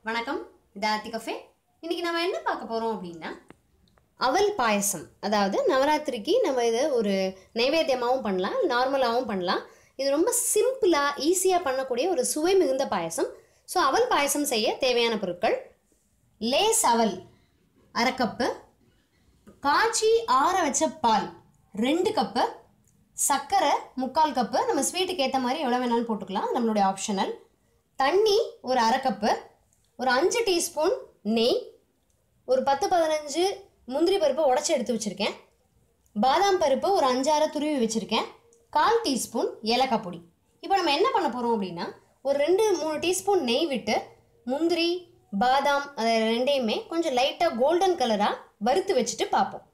வணக்கம் இது ஆர்த்தி கஃபே இன்னைக்கு நம்ம என்ன பார்க்க போகிறோம் அப்படின்னா அவல் பாயசம் அதாவது நவராத்திரிக்கு நம்ம இதை ஒரு நைவேத்தியமாகவும் பண்ணலாம் நார்மலாகவும் பண்ணலாம் இது ரொம்ப சிம்பிளாக ஈஸியாக பண்ணக்கூடிய ஒரு சுவை மிகுந்த பாயசம் ஸோ அவல் பாயசம் செய்ய தேவையான பொருட்கள் லேஸ் அவல் அரை கப்பு காய்ச்சி ஆற வச்ச பால் ரெண்டு கப்பு சர்க்கரை முக்கால் கப்பு நம்ம ஸ்வீட்டுக்கு ஏற்ற மாதிரி எவ்வளோ வேணாலும் போட்டுக்கலாம் அது நம்மளுடைய ஆப்ஷனல் தண்ணி ஒரு அரை கப்பு ஒரு அஞ்சு டீஸ்பூன் நெய் ஒரு பத்து பதினஞ்சு முந்திரி பருப்பு உடச்சி எடுத்து வச்சுருக்கேன் பாதாம் பருப்பு ஒரு அஞ்சாறு துருவி வச்சுருக்கேன் கால் டீஸ்பூன் ஏலக்காய் பொடி இப்போ நம்ம என்ன பண்ண போகிறோம் அப்படின்னா ஒரு ரெண்டு மூணு டீஸ்பூன் நெய் விட்டு முந்திரி பாதாம் அதை ரெண்டையுமே கொஞ்சம் லைட்டாக கோல்டன் கலராக வறுத்து வச்சுட்டு பார்ப்போம்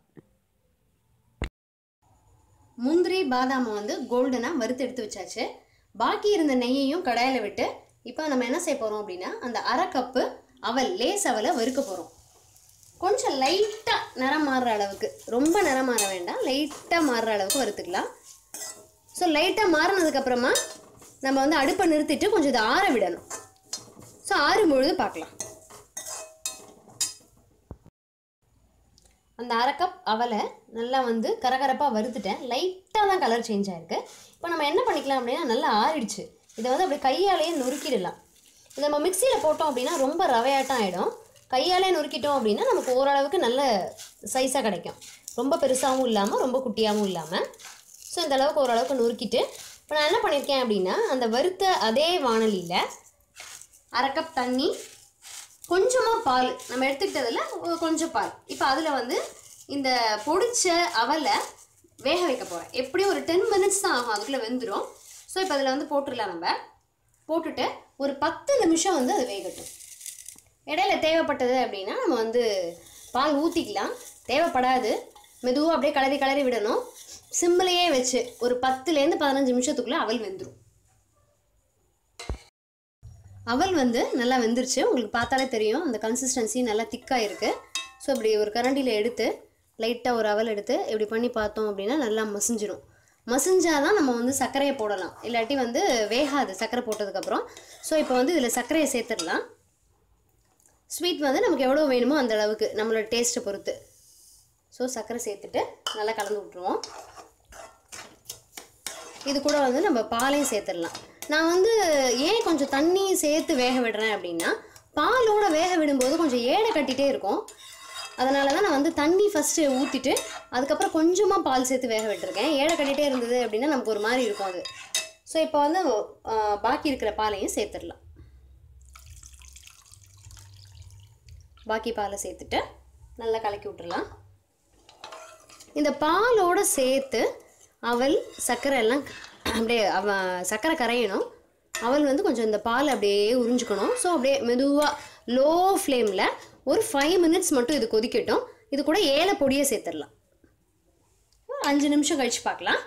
முந்திரி பாதாமை வந்து கோல்டனாக வறுத்து எடுத்து வச்சாச்சு பாக்கி இருந்த நெய்யையும் கடாயில் விட்டு இப்போ நம்ம என்ன செய்ய போகிறோம் அப்படின்னா அந்த அரை கப்பு அவல் லேஸ் அவலை வறுக்க போகிறோம் கொஞ்சம் லைட்டாக நிறம் மாறுற அளவுக்கு ரொம்ப நிறம் மாற வேண்டாம் லைட்டாக மாறுற அளவுக்கு வறுத்துக்கலாம் ஸோ லைட்டாக மாறினதுக்கப்புறமா நம்ம வந்து அடுப்பை நிறுத்திட்டு கொஞ்சம் இதை ஆற விடணும் ஸோ ஆறும் பொழுது பார்க்கலாம் அந்த அரை கப் அவலை நல்லா வந்து கரகரப்பாக வறுத்துட்டேன் லைட்டாக தான் கலர் சேஞ்ச் ஆயிருக்கு இப்போ நம்ம என்ன பண்ணிக்கலாம் அப்படின்னா நல்லா ஆறிடுச்சு இதை வந்து அப்படியே கையாலேயே நொறுக்கிடலாம் இதை நம்ம மிக்சியில் போட்டோம் அப்படின்னா ரொம்ப ரவையாட்டம் ஆகிடும் கையாலே நொறுக்கிட்டோம் அப்படின்னா நமக்கு ஓரளவுக்கு நல்ல சைஸாக கிடைக்கும் ரொம்ப பெருசாகவும் இல்லாமல் ரொம்ப குட்டியாகவும் இல்லாமல் ஸோ இந்த அளவுக்கு ஓரளவுக்கு நொறுக்கிட்டு இப்போ நான் என்ன பண்ணியிருக்கேன் அப்படின்னா அந்த வறுத்த அதே வானலியில் அரை கப் தண்ணி கொஞ்சமாக பால் நம்ம எடுத்துக்கிட்டதில் ஒ- கொஞ்சம் பால் இப்போ அதில் வந்து இந்த பொடிச்ச அவலை வேக வைக்க போகிறேன் எப்படியும் ஒரு டென் மினிட்ஸ் தான் ஆகும் அதுக்குள்ளே வெந்துடும் ஸோ இப்போ அதில் வந்து போட்டுடலாம் நம்ம போட்டுட்டு ஒரு பத்து நிமிஷம் வந்து அது வேகட்டும் இடையில தேவைப்பட்டது அப்படின்னா நம்ம வந்து பால் ஊற்றிக்கலாம் தேவைப்படாது மெதுவாக அப்படியே கலரி கலரி விடணும் சிம்மிலேயே வச்சு ஒரு பத்துலேருந்து பதினஞ்சு நிமிஷத்துக்குள்ளே அவல் வெந்துடும் அவல் வந்து நல்லா வெந்துருச்சு உங்களுக்கு பார்த்தாலே தெரியும் அந்த கன்சிஸ்டன்சி நல்லா திக்காக இருக்குது ஸோ இப்படி ஒரு கரண்டியில் எடுத்து லைட்டாக ஒரு அவல் எடுத்து இப்படி பண்ணி பார்த்தோம் அப்படின்னா நல்லா மசிஞ்சிரும் மசிஞ்சாதான் நம்ம வந்து சர்க்கரையை போடலாம் இல்லாட்டி வந்து வேகாது சர்க்கரை போட்டதுக்கப்புறம் ஸோ இப்போ வந்து இதில் சர்க்கரையை சேர்த்துடலாம் ஸ்வீட் வந்து நமக்கு எவ்வளோ வேணுமோ அந்த அளவுக்கு நம்மளோட டேஸ்ட்டை பொறுத்து ஸோ சர்க்கரை சேர்த்துட்டு நல்லா கலந்து விட்ருவோம் இது கூட வந்து நம்ம பாலையும் சேர்த்துடலாம் நான் வந்து ஏன் கொஞ்சம் தண்ணி சேர்த்து வேக விடுறேன் அப்படின்னா பாலோட வேக விடும்போது கொஞ்சம் ஏடை கட்டிகிட்டே இருக்கும் அதனால தான் நான் வந்து தண்ணி ஃபஸ்ட்டு ஊற்றிட்டு அதுக்கப்புறம் கொஞ்சமாக பால் சேர்த்து வேக விட்டுருக்கேன் ஏடை கட்டிகிட்டே இருந்தது அப்படின்னா நமக்கு ஒரு மாதிரி இருக்கும் அது ஸோ இப்போ வந்து ஆ, பாக்கி இருக்கிற பாலையும் சேர்த்துடலாம் பாக்கி பாலை சேர்த்துட்டு நல்லா கலக்கி விட்டுறலாம் இந்த பாலோட சேர்த்து அவல் சர்க்கரை எல்லாம் அப்படியே அவ சர்க்கரை கரையணும் அவல் வந்து கொஞ்சம் இந்த பால் அப்படியே உறிஞ்சிக்கணும் ஸோ அப்படியே மெதுவாக லோ ஃப்ளேமில் ஒரு ஃபைவ் மினிட்ஸ் மட்டும் இது கொதிக்கட்டும் இது கூட ஏலை பொடியை சேர்த்துடலாம் ஒரு அஞ்சு நிமிஷம் கழிச்சு பார்க்கலாம்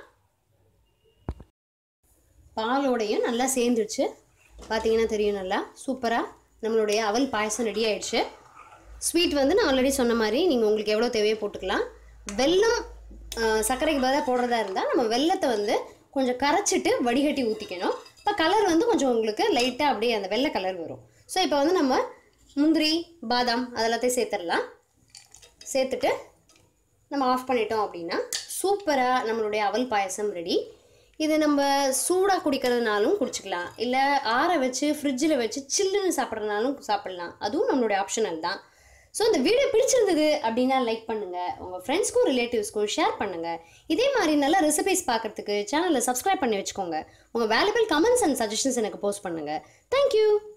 பாலோடையும் நல்லா சேர்ந்துருச்சு பார்த்தீங்கன்னா தெரியும் நல்லா சூப்பராக நம்மளுடைய அவல் பாயசம் ரெடி ஆயிடுச்சு ஸ்வீட் வந்து நான் ஆல்ரெடி சொன்ன மாதிரி நீங்கள் உங்களுக்கு எவ்வளோ தேவையோ போட்டுக்கலாம் வெல்லம் ஆ, சர்க்கரைக்கு பதிலாக போடுறதா இருந்தால் நம்ம வெல்லத்தை வந்து கொஞ்சம் கரைச்சிட்டு வடிகட்டி ஊற்றிக்கணும் இப்போ கலர் வந்து கொஞ்சம் உங்களுக்கு லைட்டாக அப்படியே அந்த வெள்ளை கலர் வரும் ஸோ இப்போ வந்து நம்ம முந்திரி பாதாம் அதெல்லாத்தையும் சேர்த்துடலாம் சேர்த்துட்டு நம்ம ஆஃப் பண்ணிட்டோம் அப்படின்னா சூப்பராக நம்மளுடைய அவல் பாயசம் ரெடி இது நம்ம சூடாக குடிக்கிறதுனாலும் குடிச்சிக்கலாம் இல்லை ஆற வச்சு ஃப்ரிட்ஜில் வச்சு சில்லுன்னு சாப்பிட்றதுனாலும் சாப்பிட்லாம் அதுவும் நம்மளுடைய ஆப்ஷனல் தான் ஸோ இந்த வீடியோ பிடிச்சிருந்தது அப்படின்னா லைக் பண்ணுங்கள் உங்கள் ஃப்ரெண்ட்ஸ்க்கும் ரிலேட்டிவ்ஸ்க்கும் ஷேர் பண்ணுங்கள் இதே மாதிரி நல்ல ரெசிபிஸ் பார்க்குறதுக்கு சேனலை சப்ஸ்கிரைப் பண்ணி வச்சுக்கோங்க உங்கள் வேல்யூபிள் கமெண்ட்ஸ் அண்ட் சஜஷன்ஸ் எனக்கு போஸ்ட் பண்ணுங்கள் தேங்க்யூ